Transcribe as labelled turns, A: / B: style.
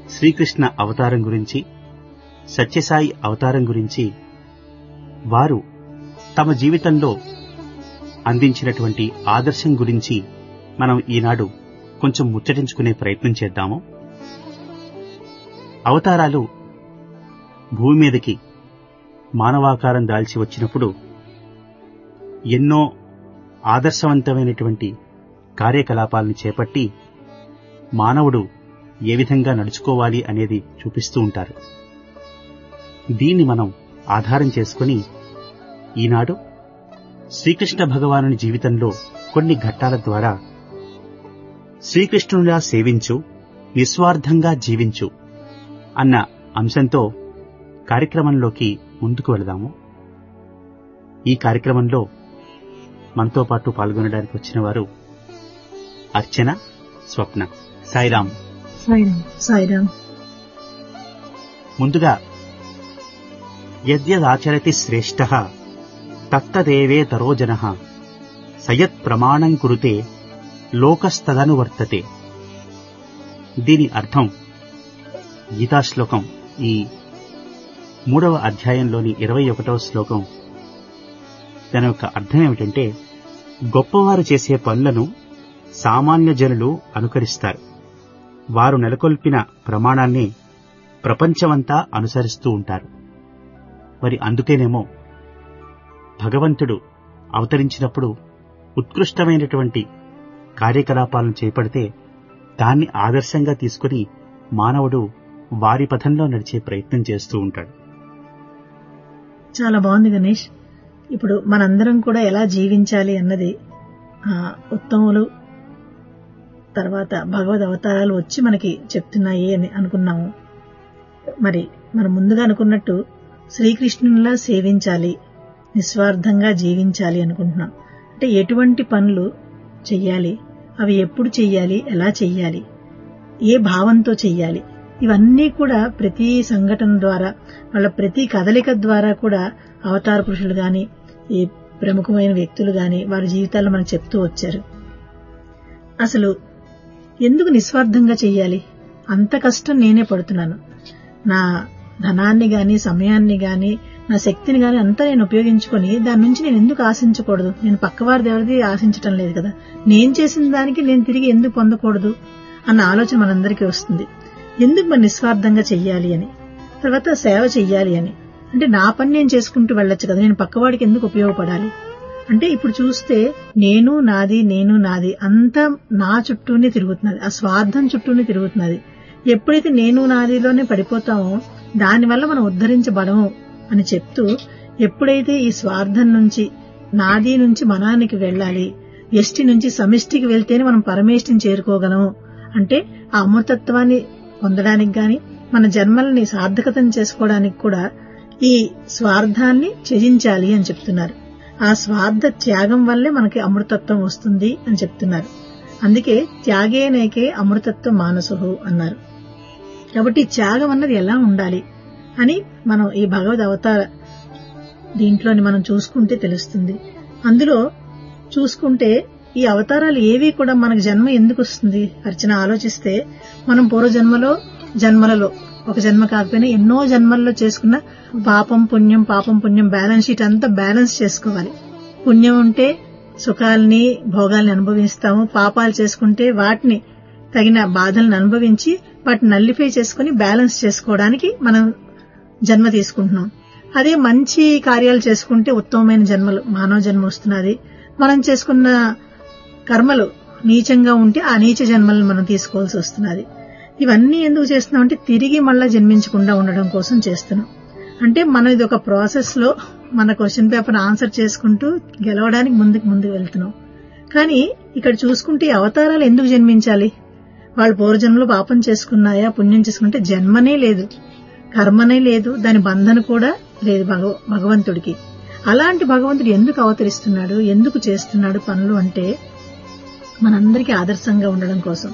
A: శ్రీకృష్ణ అవతారం గురించి సత్యసాయి అవతారం గురించి వారు తమ జీవితంలో అందించినటువంటి ఆదర్శం గురించి మనం ఈనాడు కొంచెం ముచ్చటించుకునే ప్రయత్నం చేద్దాము అవతారాలు భూమి మీదకి మానవాకారం దాల్చి వచ్చినప్పుడు ఎన్నో ఆదర్శవంతమైనటువంటి కార్యకలాపాలను చేపట్టి మానవుడు ఏ విధంగా నడుచుకోవాలి అనేది చూపిస్తూ ఉంటారు దీన్ని మనం ఆధారం చేసుకుని ఈనాడు శ్రీకృష్ణ భగవానుని జీవితంలో కొన్ని ఘట్టాల ద్వారా శ్రీకృష్ణునిలా సేవించు నిస్వార్థంగా జీవించు అన్న అంశంతో కార్యక్రమంలోకి ముందుకు వెళదాము ఈ కార్యక్రమంలో మనతో పాటు పాల్గొనడానికి వచ్చిన వారు అర్చన స్వప్న సాయిరాం
B: సాయిరామ్ సాయిరామ్
A: ముందుగా యద్యదాచరతి శ్రేష్ఠ తత్తదేవే తరోజన సయత్ ప్రమాణం కురుతే లోకస్తదనువర్తతే దీని అర్థం గీతాశ్లోకం ఈ మూడవ అధ్యాయంలోని ఇరవై ఒకటవ శ్లోకం దాని యొక్క అర్థం ఏమిటంటే గొప్పవారు చేసే పనులను సామాన్య జనులు అనుకరిస్తారు వారు నెలకొల్పిన ప్రమాణాన్ని ప్రపంచమంతా అనుసరిస్తూ ఉంటారు మరి అందుకేనేమో భగవంతుడు అవతరించినప్పుడు ఉత్కృష్టమైనటువంటి కార్యకలాపాలను చేపడితే దాన్ని ఆదర్శంగా తీసుకుని మానవుడు వారి పథంలో నడిచే ప్రయత్నం చేస్తూ ఉంటాడు
B: చాలా బాగుంది గణేష్ ఇప్పుడు మనందరం కూడా ఎలా జీవించాలి అన్నది ఆ, ఉత్తములు తర్వాత భగవద్ అవతారాలు వచ్చి మనకి చెప్తున్నాయి అని అనుకున్నాము మరి మనం ముందుగా అనుకున్నట్టు శ్రీకృష్ణునిలా సేవించాలి నిస్వార్థంగా జీవించాలి అనుకుంటున్నాం అంటే ఎటువంటి పనులు చెయ్యాలి అవి ఎప్పుడు చెయ్యాలి ఎలా చెయ్యాలి ఏ భావంతో చెయ్యాలి ఇవన్నీ కూడా ప్రతి సంఘటన ద్వారా వాళ్ళ ప్రతి కదలిక ద్వారా కూడా అవతార పురుషులు గాని ఈ ప్రముఖమైన వ్యక్తులు గాని వారి జీవితాల్లో మనకు చెప్తూ వచ్చారు అసలు ఎందుకు నిస్వార్థంగా చెయ్యాలి అంత కష్టం నేనే పడుతున్నాను నా ధనాన్ని గాని సమయాన్ని గాని నా శక్తిని గాని అంతా నేను ఉపయోగించుకొని దాని నుంచి నేను ఎందుకు ఆశించకూడదు నేను పక్కవారిది ఎవరిది ఆశించటం లేదు కదా నేను చేసిన దానికి నేను తిరిగి ఎందుకు పొందకూడదు అన్న ఆలోచన మనందరికీ వస్తుంది ఎందుకు మరి నిస్వార్థంగా చెయ్యాలి అని తర్వాత సేవ చెయ్యాలి అని అంటే నా పని నేను చేసుకుంటూ వెళ్ళొచ్చు కదా నేను పక్కవాడికి ఎందుకు ఉపయోగపడాలి అంటే ఇప్పుడు చూస్తే నేను నాది నేను నాది అంతా నా చుట్టూనే తిరుగుతున్నది ఆ స్వార్థం చుట్టూనే తిరుగుతున్నది ఎప్పుడైతే నేను నాదిలోనే పడిపోతామో దానివల్ల మనం ఉద్ధరించబడము అని చెప్తూ ఎప్పుడైతే ఈ స్వార్థం నుంచి నాది నుంచి మనానికి వెళ్ళాలి ఎష్టి నుంచి సమిష్టికి వెళ్తేనే మనం పరమేష్టిని చేరుకోగలము అంటే ఆ అమృతత్వాన్ని పొందడానికి గాని మన జన్మల్ని సార్థకతం చేసుకోవడానికి కూడా ఈ స్వార్థాన్ని త్యజించాలి అని చెప్తున్నారు ఆ స్వార్థ త్యాగం వల్లే మనకి అమృతత్వం వస్తుంది అని చెప్తున్నారు అందుకే త్యాగేనేకే అమృతత్వ మానసుహు అన్నారు కాబట్టి ఈ త్యాగం అన్నది ఎలా ఉండాలి అని మనం ఈ భగవద్ అవతార దీంట్లోని మనం చూసుకుంటే తెలుస్తుంది అందులో చూసుకుంటే ఈ అవతారాలు ఏవి కూడా మనకు జన్మ ఎందుకు వస్తుంది అర్చన ఆలోచిస్తే మనం పూర్వ జన్మలో జన్మలలో ఒక జన్మ కాకపోయినా ఎన్నో జన్మల్లో చేసుకున్న పాపం పుణ్యం పాపం పుణ్యం బ్యాలెన్స్ షీట్ అంతా బ్యాలెన్స్ చేసుకోవాలి పుణ్యం ఉంటే సుఖాలని భోగాల్ని అనుభవిస్తాము పాపాలు చేసుకుంటే వాటిని తగిన బాధలను అనుభవించి వాటిని నల్లిఫై చేసుకుని బ్యాలెన్స్ చేసుకోవడానికి మనం జన్మ తీసుకుంటున్నాం అదే మంచి కార్యాలు చేసుకుంటే ఉత్తమమైన జన్మలు మానవ జన్మ వస్తున్నది మనం చేసుకున్న కర్మలు నీచంగా ఉంటే ఆ నీచ జన్మలను మనం తీసుకోవాల్సి వస్తున్నది ఇవన్నీ ఎందుకు చేస్తున్నాం అంటే తిరిగి మళ్ళా జన్మించకుండా ఉండడం కోసం చేస్తున్నాం అంటే మనం ఇది ఒక ప్రాసెస్ లో మన క్వశ్చన్ పేపర్ ఆన్సర్ చేసుకుంటూ గెలవడానికి ముందుకు ముందుకు వెళ్తున్నాం కానీ ఇక్కడ చూసుకుంటే ఈ అవతారాలు ఎందుకు జన్మించాలి వాళ్ళు పూర్వజన్మలో పాపం చేసుకున్నాయా పుణ్యం చేసుకుంటే జన్మనే లేదు కర్మనే లేదు దాని బంధన కూడా లేదు భగవ- భగవంతుడికి అలాంటి భగవంతుడు ఎందుకు అవతరిస్తున్నాడు ఎందుకు చేస్తున్నాడు పనులు అంటే మనందరికీ ఆదర్శంగా ఉండడం కోసం